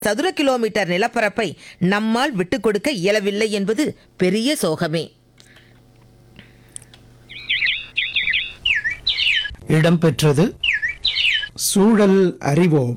சதுர கிலோமீட்டர் நிலப்பரப்பை நம்மால் விட்டுக் கொடுக்க இயலவில்லை என்பது பெரிய சோகமே இடம்பெற்றது சூழல் அறிவோம்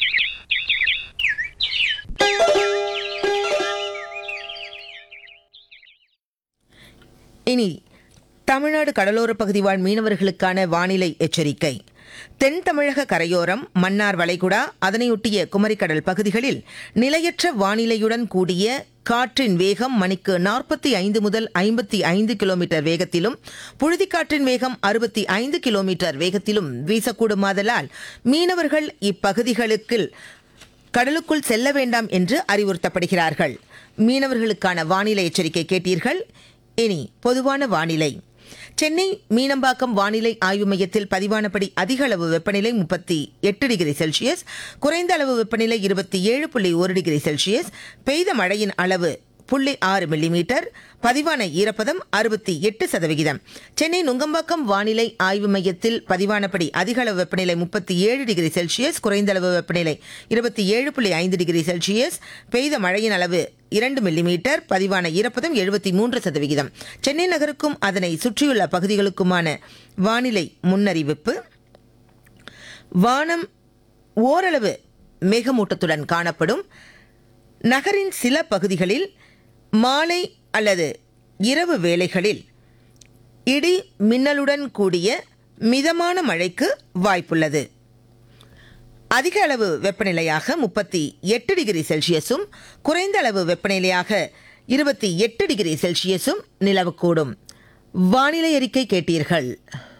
இனி தமிழ்நாடு கடலோர பகுதி வாழ் மீனவர்களுக்கான வானிலை எச்சரிக்கை தென் தமிழக கரையோரம் மன்னார் வளைகுடா அதனையொட்டிய குமரிக்கடல் பகுதிகளில் நிலையற்ற வானிலையுடன் கூடிய காற்றின் வேகம் மணிக்கு நாற்பத்தி ஐந்து முதல் ஐம்பத்தி ஐந்து கிலோமீட்டர் வேகத்திலும் புழுதிக்காற்றின் வேகம் அறுபத்தி ஐந்து கிலோமீட்டர் வேகத்திலும் வீசக்கூடுமாதலால் மீனவர்கள் இப்பகுதிகளுக்கு கடலுக்குள் செல்ல வேண்டாம் என்று அறிவுறுத்தப்படுகிறார்கள் மீனவர்களுக்கான வானிலை எச்சரிக்கை கேட்டீர்கள் இனி பொதுவான வானிலை சென்னை மீனம்பாக்கம் வானிலை ஆய்வு மையத்தில் பதிவானபடி அதிக அளவு வெப்பநிலை முப்பத்தி எட்டு டிகிரி செல்சியஸ் குறைந்த அளவு வெப்பநிலை இருபத்தி ஏழு புள்ளி ஒரு டிகிரி செல்சியஸ் பெய்த மழையின் அளவு புள்ளி ஆறு மில்லிமீட்டர் பதிவான ஈரப்பதம் அறுபத்தி எட்டு சதவிகிதம் சென்னை நுங்கம்பாக்கம் வானிலை ஆய்வு மையத்தில் பதிவானபடி அதிக அளவு வெப்பநிலை முப்பத்தி ஏழு டிகிரி செல்சியஸ் குறைந்த அளவு வெப்பநிலை இருபத்தி ஏழு புள்ளி ஐந்து டிகிரி செல்சியஸ் பெய்த மழையின் அளவு இரண்டு மில்லிமீட்டர் பதிவான ஈரப்பதம் எழுபத்தி மூன்று சதவிகிதம் சென்னை நகருக்கும் அதனை சுற்றியுள்ள பகுதிகளுக்குமான வானிலை முன்னறிவிப்பு வானம் ஓரளவு மேகமூட்டத்துடன் காணப்படும் நகரின் சில பகுதிகளில் மாலை அல்லது இரவு வேளைகளில் இடி மின்னலுடன் கூடிய மிதமான மழைக்கு வாய்ப்புள்ளது அதிக அளவு வெப்பநிலையாக முப்பத்தி எட்டு டிகிரி செல்சியஸும் குறைந்த அளவு வெப்பநிலையாக இருபத்தி எட்டு டிகிரி செல்சியஸும் நிலவக்கூடும் வானிலை அறிக்கை கேட்டீர்கள்